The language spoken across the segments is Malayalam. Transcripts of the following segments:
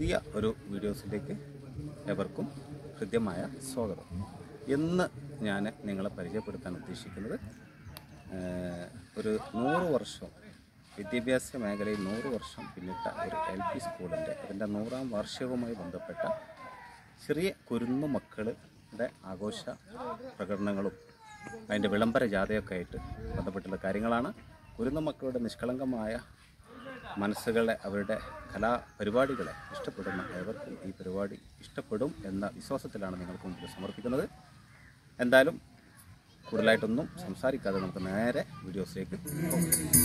പുതിയ ഒരു വീഡിയോസിലേക്ക് എവർക്കും ഹൃദ്യമായ സ്വാഗതം ഇന്ന് ഞാൻ നിങ്ങളെ പരിചയപ്പെടുത്താൻ ഉദ്ദേശിക്കുന്നത് ഏഹ്, ഒരു നൂറ് വർഷം വിദ്യാഭ്യാസ മേഖലയിൽ നൂറ് വർഷം പിന്നിട്ട ഒരു എൽ പി സ്കൂളിൻ്റെ അതിൻ്റെ നൂറാം വാർഷികവുമായി ബന്ധപ്പെട്ട ചെറിയ കുരുന്നു മക്കളുടെ ആഘോഷ പ്രകടനങ്ങളും അതിൻ്റെ വിളംബര ജാഥയൊക്കെ ആയിട്ട് ബന്ധപ്പെട്ടുള്ള കാര്യങ്ങളാണ് കുരുന്നു മക്കളുടെ നിഷ്കളങ്കമായ മനസ്സുകളെ അവരുടെ കലാപരിപാടികളെ ഇഷ്ടപ്പെടുന്ന ഏവർക്കും ഈ പരിപാടി ഇഷ്ടപ്പെടും എന്ന വിശ്വാസത്തിലാണ് നിങ്ങൾക്ക് മുമ്പിൽ സമർപ്പിക്കുന്നത് എന്തായാലും കൂടുതലായിട്ടൊന്നും സംസാരിക്കാതെ നമുക്ക് നേരെ വീഡിയോസിലേക്ക് പോകാം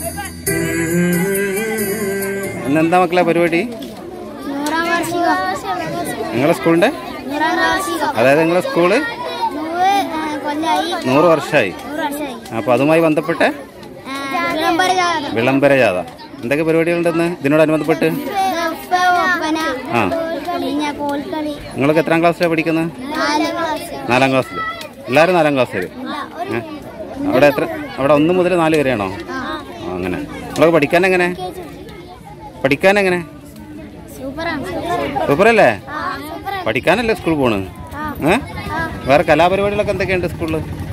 ഇന്നെന്താ മക്കളെ പരിപാടി നൂറാം വാർഷികം നിങ്ങളെ സ്കൂളിൻ്റെ നൂറാം വാർഷികം അതായത് നിങ്ങളെ സ്കൂള് നൂറ് ആ, കൊല്ലായി നൂറ് വർഷമായി നൂറ് വർഷമായി അപ്പോൾ അതുമായി ബന്ധപ്പെട്ട് ആ, വിളംബര ജാഥ. വിളംബര ജാഥ എന്തൊക്കെ പരിപാടികളുണ്ടെന്ന് ഇതിനോടനുബന്ധപ്പെട്ട് ദഫ്, ഒപ്പന ആ പിന്നെ കോൽക്കളി നിങ്ങളൊക്കെ എത്രാം ക്ലാസ്സിലാണ് പഠിക്കുന്നത് നാലാം ക്ലാസ് നാലാം ക്ലാസ്സിൽ എല്ലാവരും നാലാം ക്ലാസ്സിൽ ഇല്ല, ഒരു ഏ? അവിടെ എത്ര അവിടെ ഒന്ന് മുതൽ നാല് വരെയാണോ ആ, ആ, അങ്ങനെ നിങ്ങളൊക്കെ പഠിക്കാൻ എങ്ങനെ പഠിക്കാൻ എങ്ങനെ സൂപ്പറാണ് സൂപ്പറല്ലേ ആ, സൂപ്പറാണ് പഠിക്കാനല്ലേ സ്കൂൾ പോണ് ആ, ഏ ആ. വേറെ കലാപരിപാടികളൊക്കെ എന്തൊക്കെയുണ്ട് സ്കൂളിൽ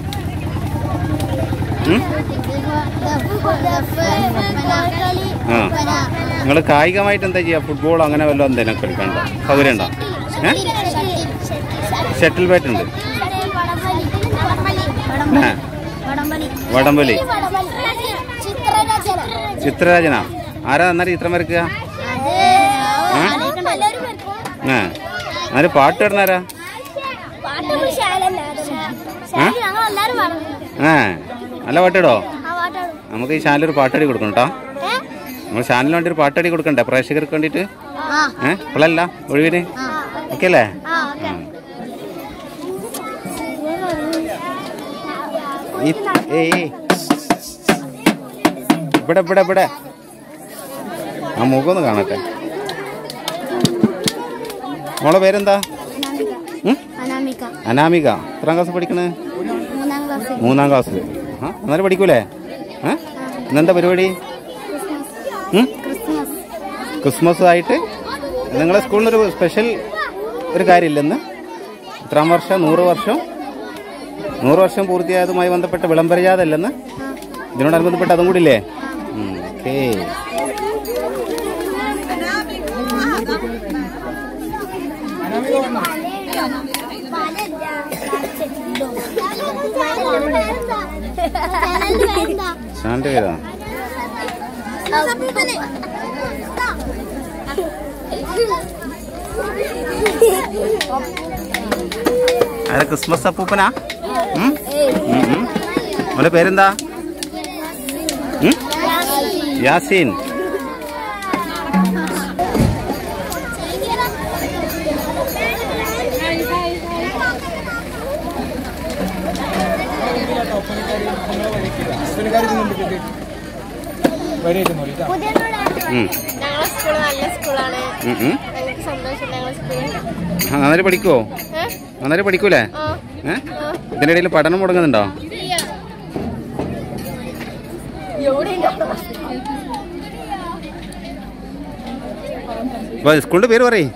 ദഫ്, ദഫ്, കോൽക്കളി, ആ. ഒപ്പന. നിങ്ങൾ കായികമായിട്ട് എന്താ ചെയ്യുക ഫുട്ബോൾ അങ്ങനെ വല്ലതും എന്തെങ്കിലും കളിക്കണ്ടോ സൗകര്യം ഉണ്ടോ ഏ ഷട്ടിൽ ബാറ്റ് ഉണ്ട് ആ. വടംവലി ചിത്രരചന ചിത്രരചന ആരാ നന്നായി ചിത്രം വരയ്ക്കുക ആ എന്നാലും പാട്ട് ഇടുന്നാരാ ആ നല്ല പാട്ടിടോ നമുക്ക് ഈ ചാനലൊരു പാട്ടടി കൊടുക്കണം കേട്ടോ നമ്മൾ ചാനലിന് വേണ്ടി ഒരു പാട്ടടി കൊടുക്കണ്ടേ പ്രേക്ഷകർക്ക് വേണ്ടിയിട്ട് ഏ ഇപ്പോഴല്ല ഒഴിവിന് ഓക്കെ അല്ലേ ആ. ഈ- ഏയ് ഏയ്. ഇവിടെ ഇവിടെ ഇവിടെ ആ മുഖമൊന്ന് കാണട്ടെ മോളെ പേരെന്താ ഉം? അനാമിക അനാമിക എത്രാം ക്ലാസ് പഠിക്കണേ മൂന്നാം ക്ലാസ് മൂന്നാം ക്ലാസ്സിൽ ആ എന്നാലും പഠിക്കൂലേ ഏ ഇന്നെന്താ പരിപാടി ഉം? ക്രിസ്മസ് ക്രിസ്മസ് ആയിട്ട് നിങ്ങളെ സ്കൂളിനൊരു സ്പെഷ്യൽ ഒരു കാര്യമില്ലെന്ന് എത്രാം വർഷം നൂറ് വർഷം നൂറ് വർഷം പൂർത്തിയായതുമായി ബന്ധപ്പെട്ട വിളംബരജാതല്ലെന്ന് ഇതിനോടനുബന്ധപ്പെട്ട് അതും കൂടി ഇല്ലേ ഓക്കേ ചാനലിന്റെ പേരാ ആരെ ക്രിസ്മസ് അപ്പൂപ്പനാ ഉം? ഉം, ഉം. മോന്റെ പേരെന്താ ഉം? യാസീൻ ഉം. ഞങ്ങളെ സ്കൂള് നല്ല സ്കൂളാണ് ഉം, ഉം. ഞങ്ങൾക്ക് സന്തോഷം ഞങ്ങളെ സ്കൂള് ആ, നന്നായിട്ട് പഠിക്കുവോ നന്നായിട്ട് പഠിക്കൂലേ ഏ ഇതിന്റെ ഇടയിൽ പഠനം മുടങ്ങുന്നുണ്ടോ അപ്പൊ സ്കൂളിന്റെ പേര് പറയേ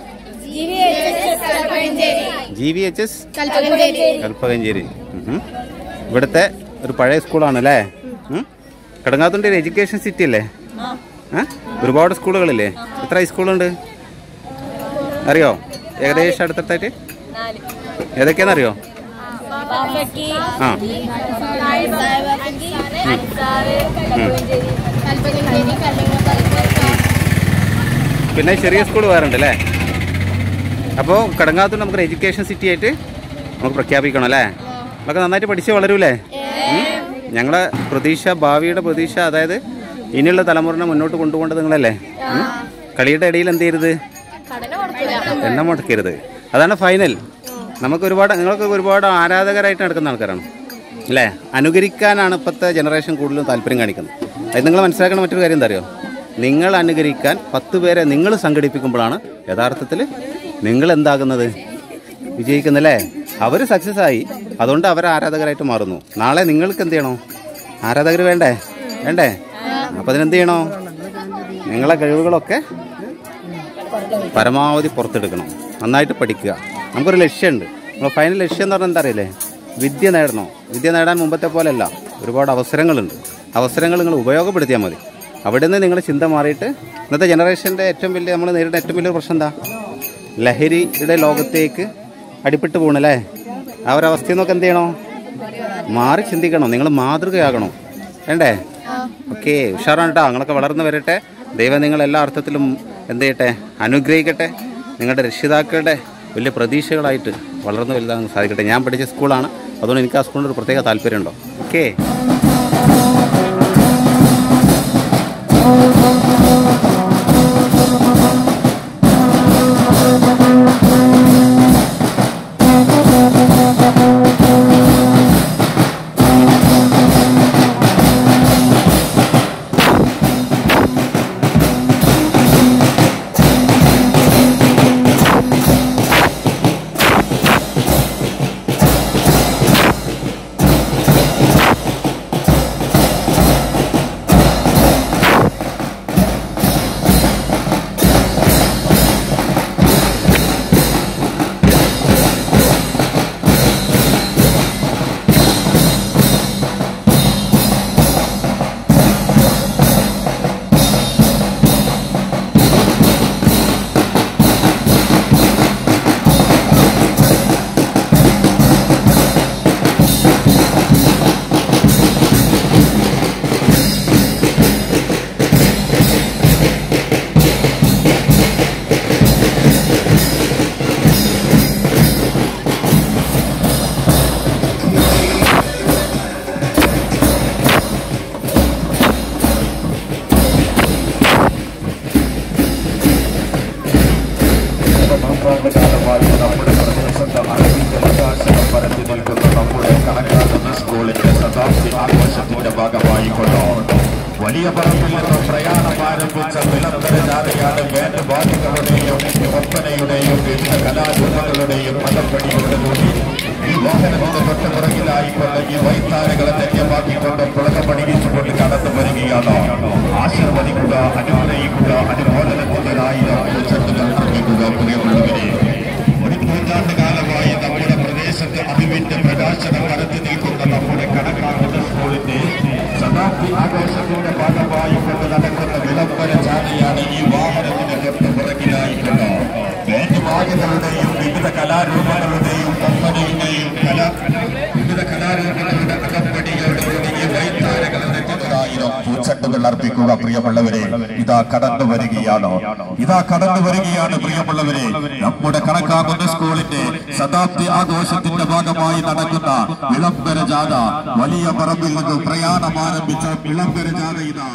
G V H S Kalpakanchery ഉം ഉം. ഇവിടുത്തെ ഒരു പഴയ സ്കൂളാണ് അല്ലേ ഉം. കടങ്ങാത്തുണ്ട് ഒരു എഡ്യൂക്കേഷൻ സിറ്റി അല്ലേ ഏ? ഒരുപാട് സ്കൂളുകളില്ലേ എത്ര ഹൈസ്കൂളുണ്ട് അറിയോ ഏകദേശം അടുത്തടുത്തായിട്ട് ഏതൊക്കെയാണെന്ന് അറിയോ ആ പിന്നെ ചെറിയ സ്കൂൾ വേറെ ഉണ്ട് അല്ലേ അപ്പോൾ കടങ്ങാത്തൂർ നമുക്കൊരു എഡ്യൂക്കേഷൻ സിറ്റി ആയിട്ട് നമുക്ക് പ്രഖ്യാപിക്കണം അല്ലേ നമ്മളൊക്കെ നന്നായിട്ട് പഠിച്ച് വളരൂലേ ഉം? ഞങ്ങളെ പ്രതീക്ഷ ഭാവിയുടെ പ്രതീക്ഷ അതായത് ഇനിയുള്ള തലമുറനെ മുന്നോട്ട് കൊണ്ടുപോകേണ്ടത് നിങ്ങളല്ലേ ഉം? കളിയുടെ ഇടയിൽ എന്ത് ചെയ്യരുത് എണ്ണം മുടക്കരുത് അതാണ് ഫൈനൽ നമുക്ക് ഒരുപാട് നിങ്ങൾക്ക് ഒരുപാട് ആരാധകരായിട്ട് നടക്കുന്ന ആൾക്കാരാണ് അല്ലേ അനുകരിക്കാനാണ് ഇപ്പോഴത്തെ ജനറേഷൻ കൂടുതലും താല്പര്യം കാണിക്കുന്നത് അത് നിങ്ങൾ മനസ്സിലാക്കുന്ന മറ്റൊരു കാര്യം എന്താ അറിയോ നിങ്ങൾ അനുകരിക്കാൻ പത്ത് പേരെ നിങ്ങൾ സംഘടിപ്പിക്കുമ്പോഴാണ് യഥാർത്ഥത്തിൽ നിങ്ങൾ എന്താകുന്നത് വിജയിക്കുന്നല്ലേ അവർ സക്സസ് ആയി അതുകൊണ്ട് അവർ ആരാധകരായിട്ട് മാറുന്നു നാളെ നിങ്ങൾക്ക് എന്ത് ചെയ്യണോ ആരാധകർ വേണ്ടേ വേണ്ടേ അപ്പം അതിനെന്ത് ചെയ്യണോ നിങ്ങളെ കഴിവുകളൊക്കെ പരമാവധി പുറത്തെടുക്കണം നന്നായിട്ട് പഠിക്കുക നമുക്കൊരു ലക്ഷ്യമുണ്ട് നമ്മൾ ഫൈനൽ ലക്ഷ്യം എന്ന് പറഞ്ഞാൽ എന്താ അറിയില്ലേ വിദ്യ നേടണോ വിദ്യ നേടാൻ മുമ്പത്തെ പോലെയല്ല ഒരുപാട് അവസരങ്ങളുണ്ട് അവസരങ്ങൾ നിങ്ങൾ ഉപയോഗപ്പെടുത്തിയാൽ മതി അവിടെ നിന്ന് നിങ്ങളുടെ ചിന്ത മാറിയിട്ട് ഇന്നത്തെ ജനറേഷൻ്റെ ഏറ്റവും വലിയ നമ്മൾ നേരിടുന്ന ഏറ്റവും വലിയ പ്രശ്നം എന്താ ലഹരിയുടെ ലോകത്തേക്ക് അടിപ്പെട്ട് പോകണല്ലേ ആ ഒരു അവസ്ഥയിൽ നിന്നൊക്കെ എന്ത് ചെയ്യണോ മാറി ചിന്തിക്കണം നിങ്ങൾ മാതൃകയാകണോ വേണ്ടേ ഓക്കെ ഉഷാറാണ് കേട്ടോ നിങ്ങളൊക്കെ വളർന്നു വരട്ടെ ദൈവം നിങ്ങൾ എല്ലാ അർത്ഥത്തിലും എന്ത് ചെയ്യട്ടെ അനുഗ്രഹിക്കട്ടെ നിങ്ങളുടെ രക്ഷിതാക്കളുടെ വലിയ പ്രതീക്ഷകളായിട്ട് വളർന്നു വലുതാകാൻ സാധിക്കട്ടെ ഞാൻ പഠിച്ച സ്കൂളാണ് അതുകൊണ്ട് എനിക്ക് ആ സ്കൂളിന് ഒരു പ്രത്യേക താല്പര്യമുണ്ടോ ഓക്കെ കാലമായി നമ്മുടെ പ്രദേശത്ത് അറിവിന്റെ പ്രകാശനം പരത്തി നിൽക്കുന്ന നമ്മുടെ കണക്കാക്കുന്ന സ്കൂളിന്റെ ശതാബ്ദി ആഘോഷത്തിന്റെ ഭാഗമായി കൊണ്ടോ വലിയ പറമ്പിൽ നിന്ന് പ്രയാണം ആരംഭിച്ച വിളംബര ജാഥയാണ് ബാൻഡ് ബാലികളുടെയും ഒപ്പനയുടെയും വിവിധ കലാരൂപങ്ങളുടെയും മതപ്പടികളിലൂടെ ഈ വാഹനത്തിന്റെ തൊട്ട് പുറകിലായിക്കൊണ്ട് ഈ വൈത്താരകളെ ധന്യമാക്കിക്കൊണ്ട് പുളകമണിയിച്ചുകൊണ്ട് കടന്നു വരികയാണ് ആശീർവദിക്കുക അനുഗ്രഹിക്കുക അനുമോദനത്തിനായിരം ചെണ്ടുകൾ അർപ്പിക്കുക പ്രിയമുള്ളവരെ ഒരു നൂറ്റാണ്ട് കാലമായി നമ്മുടെ പ്രദേശത്ത് അറിവിന്റെ പ്രകാശനം പരത്തി നിൽക്കുന്ന നമ്മുടെ കണക്കാക്കുന്ന സ്കൂളിന്റെ ശതാബ്ദി ആഘോഷത്തിന്റെ ഭാഗമായി കൊണ്ട് നടക്കുന്ന വിളംബര ചാനയാണ് ഈ വാഹനത്തിന്റെ തൊട്ട് പുറകിലായിക്കൊണ്ട് ബാൻഡുമാകളുടെയും വിവിധ കലാരൂപങ്ങളുടെയും കമ്പനിയുടെയും കല വിവിധ കലാരൂപങ്ങളുടെ അകമ്പടികളുടെ ഈ വൈത്താരകളുടെ തൊള്ളായിരം പൂച്ചട്ടുകൾ അർപ്പിക്കുക പ്രിയമുള്ളവരെ ഇതാ കടന്നു വരികയാണ് ഇതാ കടന്നു വരികയാണ് പ്രിയമുള്ളവരെ നമ്മുടെ കണക്കാക്കുന്ന സ്കൂളിന്റെ ശതാബ്ദി ആഘോഷത്തിന്റെ ഭാഗമായി നടക്കുന്ന വിളംബര ജാഥ വലിയ പറമ്പിൽ നിന്ന് പ്രയാണം ആരംഭിച്ച വിളംബര ജാഥ ഇതാ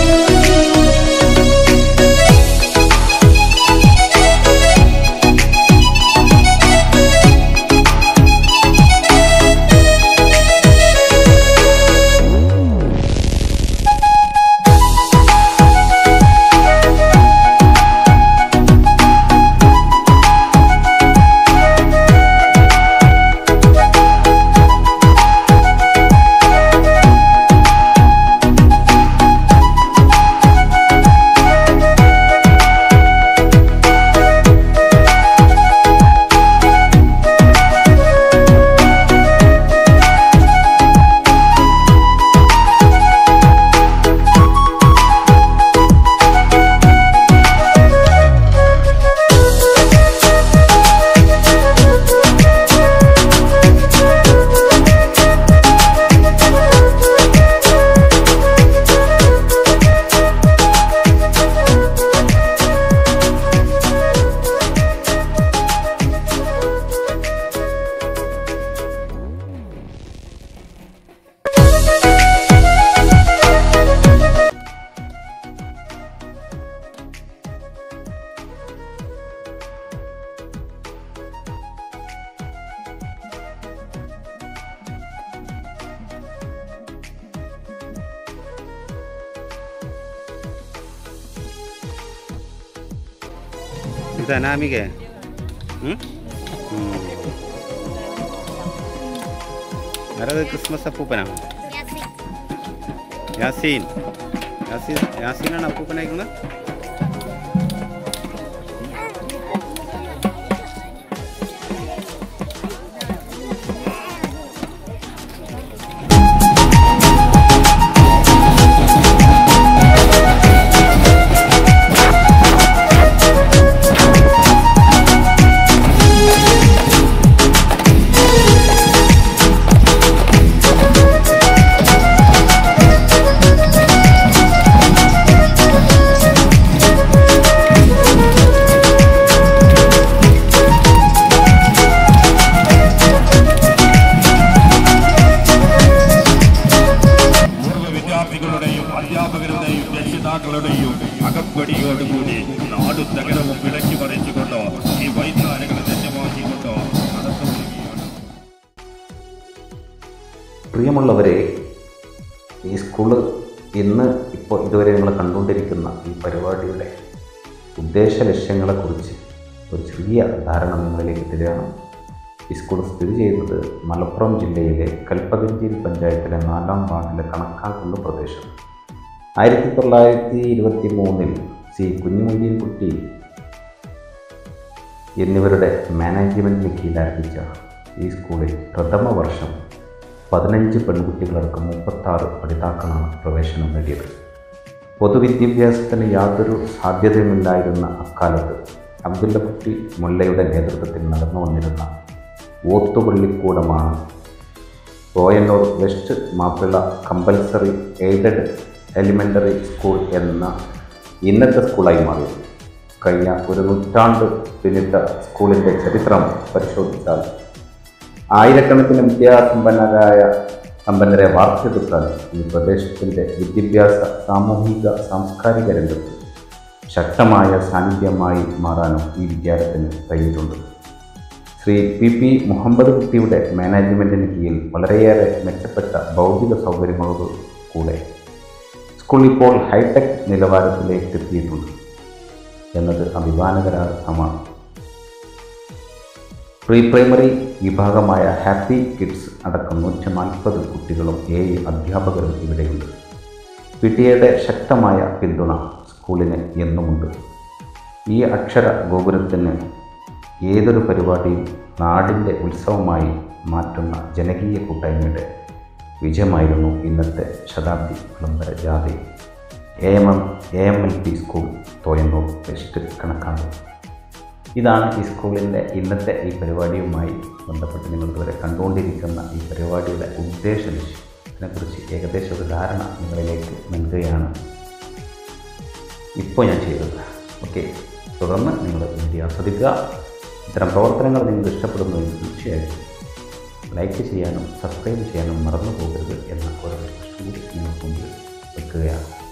Thank ഇത് അനാമിക ആരത് ക്രിസ്മസ് അപ്പൂപ്പനാണ് യാസീൻ യാസീൻ യാസീനാണ് അപ്പൂപ്പനായിരിക്കുന്നത് പൂർവ്വ വിദ്യാർത്ഥികളുടെയും അധ്യാപകരുടെയും രക്ഷിതാക്കളുടെയും അകപ്പടിയോടുകൂടി നാടും നഗരവും വിലക്കി മറിച്ചുകൊണ്ട് ഈ വൈദ്യാലയങ്ങളെ ധന്യമാക്കിക്കൊണ്ട് നടത്തപ്പെടുകയാണ് പ്രിയമുള്ളവരെ ഈ സ്കൂള് ഇന്ന് ഇപ്പോൾ ഇതുവരെ നിങ്ങൾ കണ്ടുകൊണ്ടിരിക്കുന്ന ഈ പരിപാടിയുടെ ഉദ്ദേശ ലക്ഷ്യങ്ങളെക്കുറിച്ച് ഒരു ചെറിയ ധാരണ നിങ്ങളിലേക്ക് തരികയാണ് ഈ സ്കൂൾ സ്ഥിതി ചെയ്യുന്നത് മലപ്പുറം ജില്ലയിലെ കൽപ്പകഞ്ചേരി പഞ്ചായത്തിലെ നാലാം വാർഡിലെ കണക്കാക്കുന്ന പ്രദേശം ആയിരത്തി തൊള്ളായിരത്തി ഇരുപത്തി മൂന്നിൽ സി കുഞ്ഞുമൊയ്തീൻകുട്ടി എന്നിവരുടെ മാനേജ്മെൻറ്റിന് കീഴിലാരംഭിച്ച ഈ സ്കൂളിൽ പ്രഥമ വർഷം പതിനഞ്ച് പെൺകുട്ടികളടക്കം മുപ്പത്താറ് പഠിതാക്കളാണ് പ്രവേശനം നേടിയത് പൊതുവിദ്യാഭ്യാസത്തിന് യാതൊരു സാധ്യതയുമില്ലായിരുന്ന അക്കാലത്ത് അബ്ദുല്ലക്കുട്ടി മുല്ലയുടെ നേതൃത്വത്തിൽ നടന്നു വന്നിരുന്ന ഓത്തുപള്ളിക്കൂടമാണ് Koyannur west Mappila compulsory aided elementary school എന്ന ഇന്നത്തെ സ്കൂളായി മാറിയത് കഴിഞ്ഞ ഒരു നൂറ്റാണ്ട് പിന്നിട്ട സ്കൂളിൻ്റെ ചരിത്രം പരിശോധിച്ചാൽ ആയിരക്കണക്കിന് വിദ്യാസമ്പന്നരായ സമ്പന്നരെ വാർത്തെടുക്കാൻ ഈ പ്രദേശത്തിൻ്റെ വിദ്യാഭ്യാസ സാമൂഹിക സാംസ്കാരിക രംഗത്ത് ശക്തമായ സാന്നിധ്യമായി മാറാനും ഈ വിദ്യാലയത്തിന് കഴിഞ്ഞിട്ടുണ്ട് ശ്രീ പി പി മുഹമ്മദ് കുട്ടിയുടെ മാനേജ്മെൻറ്റിന് കീഴിൽ വളരെയേറെ മെച്ചപ്പെട്ട ഭൗതിക സൗകര്യങ്ങളോട് കൂടെ സ്കൂൾ ഇപ്പോൾ ഹൈടെക് നിലവാരത്തിലേക്ക് എത്തിയിട്ടുണ്ട് എന്നത് അഭിമാനകരാർത്ഥമാണ് പ്രീ പ്രൈമറി വിഭാഗമായ ഹാപ്പി കിഡ്സ് അടക്കം നൂറ്റി നാൽപ്പത് കുട്ടികളും ഏഴ് അധ്യാപകരും ഇവിടെയുണ്ട് പി ടി എയുടെ ശക്തമായ പിന്തുണ സ്കൂളിന് എന്നുമുണ്ട് ഈ അക്ഷര ഗോപുരത്തിന് ഏതൊരു പരിപാടിയും നാടിൻ്റെ ഉത്സവമായി മാറ്റുന്ന ജനകീയ കൂട്ടായ്മയുടെ വിജയമായിരുന്നു ഇന്നത്തെ ശതാബ്ദി വിളംബര ജാഥ A M M A M L P school Thoyannur west കണക്കാണ് ഇതാണ് ഈ സ്കൂളിൻ്റെ ഇന്നത്തെ ഈ പരിപാടിയുമായി ബന്ധപ്പെട്ട് നിങ്ങൾ ഇതുവരെ കണ്ടുകൊണ്ടിരിക്കുന്ന ഈ പരിപാടിയുടെ ഉദ്ദേശ ലക്ഷ്യം ഇതിനെക്കുറിച്ച് ഏകദേശം ഒരു ധാരണ നിങ്ങളിലേക്ക് നൽകുകയാണ് ഇപ്പോൾ ഞാൻ ചെയ്തത് ഓക്കെ തുടർന്ന് നിങ്ങൾ വീഡിയോ ആസ്വദിക്കുക ഇത്തരം പ്രവർത്തനങ്ങൾ നിങ്ങൾക്ക് ഇഷ്ടപ്പെടുന്നുവെങ്കിൽ തീർച്ചയായിട്ടും ലൈക്ക് ചെയ്യാനും സബ്സ്ക്രൈബ് ചെയ്യാനും മറന്നു പോകരുത് എന്ന ഒരു റിക്വസ്റ്റ് കൂടി നിങ്ങൾക്ക് മുമ്പിൽ വെക്കുകയാണ്